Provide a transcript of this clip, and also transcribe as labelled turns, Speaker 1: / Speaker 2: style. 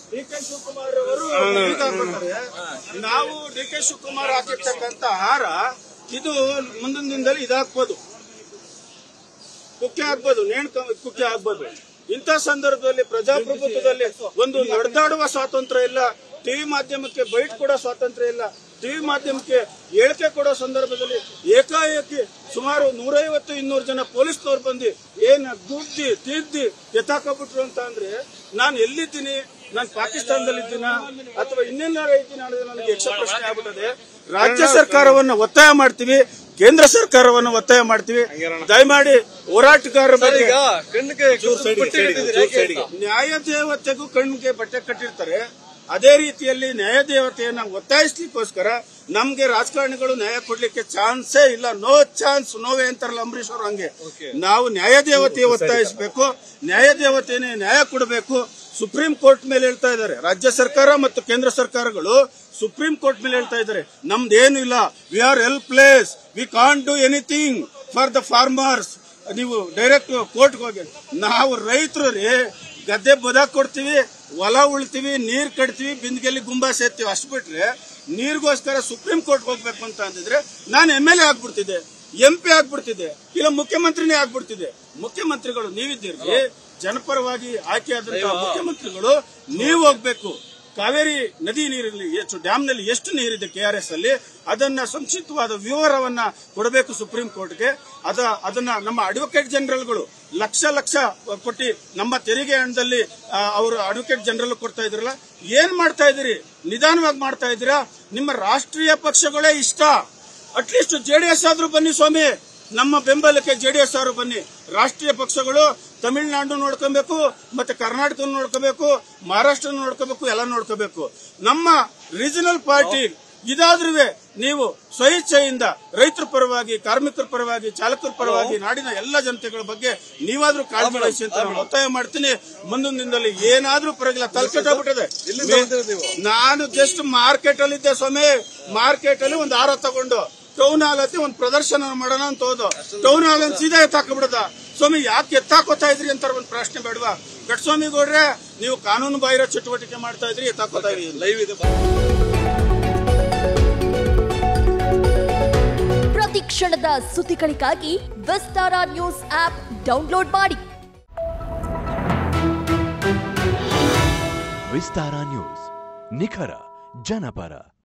Speaker 1: D K Shivakumar ಅವರು ಈಗ ಹಾಕ್ಬಿಡ್ತಾರೆ. ನಾವು ಡಿ ಕೆ ಶಿವಕುಮಾರ್ ಹಾಕಿರ್ತಕ್ಕಂತ ಹಾರ ಇದು ಮುಂದಿನ ದಿನದಲ್ಲಿ ಇದಾಕ್ಬೋದು ಕುಕ್ಕೆ ಆಗ್ಬೋದು ನೇಣು ಕ- ಕುಕ್ಕೆ ಆಗ್ಬೋದು ಇಂಥ ಸಂದರ್ಭದಲ್ಲಿ ಪ್ರಜಾಪ್ರಭುತ್ವದಲ್ಲಿ ಒಂದು ನಡೆದಾಡುವ ಸ್ವಾತಂತ್ರ್ಯ ಇಲ್ಲ ಟಿವಿ ಮಾಧ್ಯಮಕ್ಕೆ ಬೈಟ್ ಕೊಡೋ ಸ್ವಾತಂತ್ರ್ಯ ಇಲ್ಲ ಟಿವಿ ಮಾಧ್ಯಮಕ್ಕೆ ಹೇಳಿಕೆ ಕೊಡೋ ಸಂದರ್ಭದಲ್ಲಿ ಏಕಾಏಕಿ ಸುಮಾರು ನೂರೈವತ್ತು ಇನ್ನೂರು ಜನ ಪೊಲೀಸ್ನವ್ರು ಬಂದು ಏನ್ ಗುದ್ದಿ ತಿದ್ದಿ ಎತ್ತಾಕಬಿಟ್ರು ಅಂತ ಅಂದ್ರೆ ನಾನು ಎಲ್ಲಿದ್ದೀನಿ ನಾನು ಪಾಕಿಸ್ತಾನದಲ್ಲಿದ್ದೀನ ಅಥವಾ ಇನ್ನೆಲ್ಲಾರ ಇದ್ದೀನಿ ಅನ್ನೋದು ನನಗೆ ಯಕ್ಷ ಪ್ರಶ್ನೆ ಆಗ್ಬಿಟ್ಟದೆ ರಾಜ್ಯ ಸರ್ಕಾರವನ್ನು ಒತ್ತಾಯ ಮಾಡ್ತೀವಿ ಕೇಂದ್ರ ಸರ್ಕಾರವನ್ನು ಒತ್ತಾಯ ಮಾಡ್ತೀವಿ ದಯಮಾಡಿ ಹೋರಾಟಗಾರರ ಬಗ್ಗೆ
Speaker 2: ಈಗ ಕಣ್ಣಿಗೆ ಬಟ್ಟೆ ಕಟ್ಟಿದ್ದೀರಿ, ಯಾಕೆ ಅಂತ?
Speaker 1: ನ್ಯಾಯ ದೇವತೆಗೂ ಕಣ್ಣಿಗೆ ಬಟ್ಟೆ ಕಟ್ಟಿರ್ತಾರೆ ಅದೇ ರೀತಿಯಲ್ಲಿ ನ್ಯಾಯ ದೇವತೆಯನ್ನ ಒತ್ತಾಯಿಸ್ಲಿಕ್ಕೋಸ್ಕರ ನಮ್ಗೆ ರಾಜಕಾರಣಿಗಳು ನ್ಯಾಯ ಕೊಡ್ಲಿಕ್ಕೆ ಚಾನ್ಸೇ ಇಲ್ಲ ನೋ ಚಾನ್ಸ್ ನೋವೇ ಅಂತಾರಲ್ಲ ಅಂಬರೀಶ್ ಅವರು ಹಂಗೆ ನಾವು ನ್ಯಾಯ ದೇವತೆಯ ಒತ್ತಾಯಿಸಬೇಕು ನ್ಯಾಯ ದೇವತೆಯೇ ನ್ಯಾಯ ಕೊಡಬೇಕು ಸುಪ್ರೀಂ ಕೋರ್ಟ್ ಮೇಲೆ ಹೇಳ್ತಾ ಇದ್ದಾರೆ ರಾಜ್ಯ ಸರ್ಕಾರ ಮತ್ತು ಕೇಂದ್ರ ಸರ್ಕಾರಗಳು ಸುಪ್ರೀಂ ಕೋರ್ಟ್ ಮೇಲೆ ಹೇಳ್ತಾ ಇದ್ದಾರೆ ನಮ್ದೇನು ಇಲ್ಲ we are helpless we can't do anything for the farmers ನೀವು ಡೈರೆಕ್ಟ್ ಕೋರ್ಟ್ಗೆ ಹೋಗಿ ನಾವು ರೈತರು ರೀ ಗದ್ದೆ ಬದಾಕ್ ಕೊಡ್ತೀವಿ ಹೊಲ ಉಳ್ತೀವಿ ನೀರ್ ಕಟ್ತೀವಿ ಬಿಂದಿಗೆಲ್ಲಿ ಗುಂಬಾ ಸೇರ್ತೀವಿ ಅಷ್ಟು ಬಿಟ್ರೆ ನೀರಿಗೋಸ್ಕರ ಸುಪ್ರೀಂ ಕೋರ್ಟ್ ಹೋಗ್ಬೇಕು ಅಂತ ಅಂದಿದ್ರೆ ನಾನು ಎಂ ಎಲ್ ಎ ಆಗ್ಬಿಡ್ತಿದ್ದೆ ಎಂ ಪಿ ಆಗ್ಬಿಡ್ತಿದ್ದೆ ಇಲ್ಲ ಮುಖ್ಯಮಂತ್ರಿನೇ ಆಗ್ಬಿಡ್ತಿದ್ದೆ ಮುಖ್ಯಮಂತ್ರಿಗಳು ನೀವಿದ್ದೀರಿ ಜನಪರವಾಗಿ ಆಯ್ಕೆಯಾದಂತಹ ಮುಖ್ಯಮಂತ್ರಿಗಳು ನೀವು ಹೋಗ್ಬೇಕು ಕಾವೇರಿ ನದಿ ನೀರಲ್ಲಿ ಎಷ್ಟು ಡ್ಯಾಮ್ನಲ್ಲಿ ಎಷ್ಟು ನೀರಿದೆ ಕೆಆರ್ಎಸ್ ಅಲ್ಲಿ ಅದನ್ನ ಸಂಕ್ಷಿಪ್ತವಾದ ವಿವರವನ್ನ ಕೊಡಬೇಕು ಸುಪ್ರೀಂ ಕೋರ್ಟ್ಗೆ ಅದ ಅದನ್ನ ನಮ್ಮ ಅಡ್ವೊಕೇಟ್ ಜನರಲ್ಗಳು ಲಕ್ಷ ಲಕ್ಷ ಕೊಟ್ಟಿ ನಮ್ಮ ತೆರಿಗೆ ಹಣದಲ್ಲಿ ಆ, ಅವರು ಅಡ್ವೊಕೇಟ್ ಜನರಲ್ ಕೊಡ್ತಾ ಇದ್ರಲ್ಲ ಏನ್ ಮಾಡ್ತಾ ಇದ್ದೀರಿ ನಿಧಾನವಾಗಿ ಮಾಡ್ತಾ ಇದ್ದೀರಾ ನಿಮ್ಮ ರಾಷ್ಟ್ರೀಯ ಪಕ್ಷಗಳೇ ಇಷ್ಟ ಅಟ್ಲೀಸ್ಟ್ ಜೆಡಿಎಸ್ ಆದ್ರೂ ಬನ್ನಿ ಸ್ವಾಮಿ ನಮ್ಮ ಬೆಂಬಲಕ್ಕೆ ಜೆಡಿಎಸ್ ಅವರು ಬನ್ನಿ ರಾಷ್ಟ್ರೀಯ ಪಕ್ಷಗಳು ತಮಿಳುನಾಡು ನೋಡ್ಕೊಬೇಕು ಮತ್ತೆ ಕರ್ನಾಟಕ ನೋಡ್ಕೋಬೇಕು ಮಹಾರಾಷ್ಟ್ರ ನೋಡ್ಕೋಬೇಕು ಎಲ್ಲ ನೋಡ್ಕೋಬೇಕು ನಮ್ಮ ರೀಜನಲ್ ಪಾರ್ಟಿ ಇದಾದ್ರೂ ನೀವು ಸ್ವಇಚ್ಛೆಯಿಂದ ರೈತರ ಪರವಾಗಿ ಕಾರ್ಮಿಕರ ಪರವಾಗಿ ಚಾಲಕರ ಪರವಾಗಿ ನಾಡಿನ ಎಲ್ಲ ಜನತೆಗಳ ಬಗ್ಗೆ ನೀವಾದ್ರೂ ಕಾಳಜಿ ವಹಿಸಿ ಅಂತ ನಾನು ಒತ್ತಾಯ ಮಾಡ್ತೀನಿ ಮುಂದಿನ ದಿನದಲ್ಲಿ ಏನಾದ್ರೂ ಪರವಾಗಿಲ್ಲ ತಲೆಕೆಟ್ಟೋಗ್ಬಿಟ್ಟಿದೆ
Speaker 2: ಎಲ್ಲಿಂದ ಬಂದಿರೋದು ನೀವು?
Speaker 1: ನಾನು ಜಸ್ಟ್ ಮಾರ್ಕೆಟ್ ಅಲ್ಲಿ ಇದ್ದೆ ಸ್ವಾಮಿ ಮಾರ್ಕೆಟ್ ಅಲ್ಲಿ ಒಂದು ಹಾರ ತಗೊಂಡು ಟೌನ್ ಹಾಲ್ ಹತ್ತಿ ಒಂದು ಪ್ರದರ್ಶನ ಮಾಡೋಣ ಅಂತ ಹೋದು ಟೌನ್ ಹಾಲ್ ಅಂತ ಸೀದಾ ಎತ್ತಾಕಬಿಡದ ಸ್ವಾಮಿ ಯಾಕೆ ಎತ್ತಾಕೋತಾ ಇದ್ರಿ ಅಂತ ಒಂದು ಪ್ರಶ್ನೆ ಬೇಡವಾ ಗಟ್ಸ್ವಾಮಿ ಗೌಡ್ರೆ ನೀವು ಕಾನೂನು ಬಾಹಿರ ಚಟುವಟಿಕೆ ಮಾಡ್ತಾ ಇದ್ರಿ ಎತ್ತಾಕೋತಾ ಇದ್ರಿ
Speaker 2: ಲೈವ್ ಇದೆ
Speaker 3: ಪ್ರತಿ ಕ್ಷಣದ ಸುದ್ದಿಗಳಿಗಾಗಿ ವಿಸ್ತಾರ ನ್ಯೂಸ್ ಆಪ್ ಡೌನ್ಲೋಡ್ ಮಾಡಿ
Speaker 4: ವಿಸ್ತಾರ ನ್ಯೂಸ್ ನಿಖರ ಜನಪರ